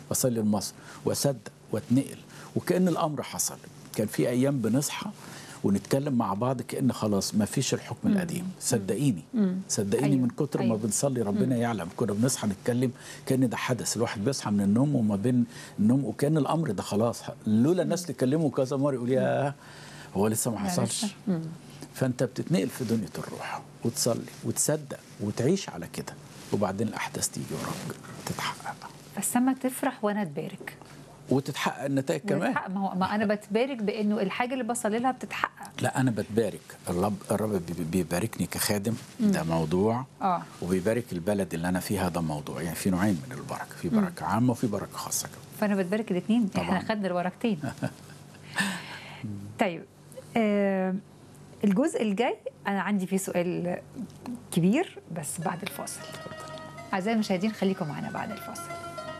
واصلي لمصر واصدق واتنقل وكان الامر حصل كان في ايام بنصحى ونتكلم مع بعض كان خلاص ما فيش الحكم القديم صدقيني صدقيني أيوة. من كتر ما أيوة. بنصلي ربنا يعلم كنا بنصحى نتكلم كان ده حدث الواحد بيصحى من النوم وما بين النوم وكان الامر ده خلاص لولا الناس اللي يكلموا كذا مره يقول يا هو لسه ما لا حصلش لسه. مم. فانت بتتنقل في دنيا الروح وتصلي وتصدق وتعيش على كده وبعدين الاحداث تيجي وراك تتحقق فالسما تفرح وانا اتبارك وتتحقق النتائج كمان وتتحقق. ما هو ما انا بتبارك بانه الحاجه اللي بصلي لها بتتحقق لا انا بتبارك الرب الرب بي- بيباركني كخادم ده موضوع اه وبيبارك البلد اللي انا فيها ده موضوع يعني في نوعين من البركه في بركه عامه وفي بركه خاصه كمان فانا بتبارك الاثنين احنا طبعاً. خدنا الورقتين طيب آه الجزء الجاي انا عندي فيه سؤال كبير بس بعد الفاصل اعزائي المشاهدين خليكم معنا بعد الفاصل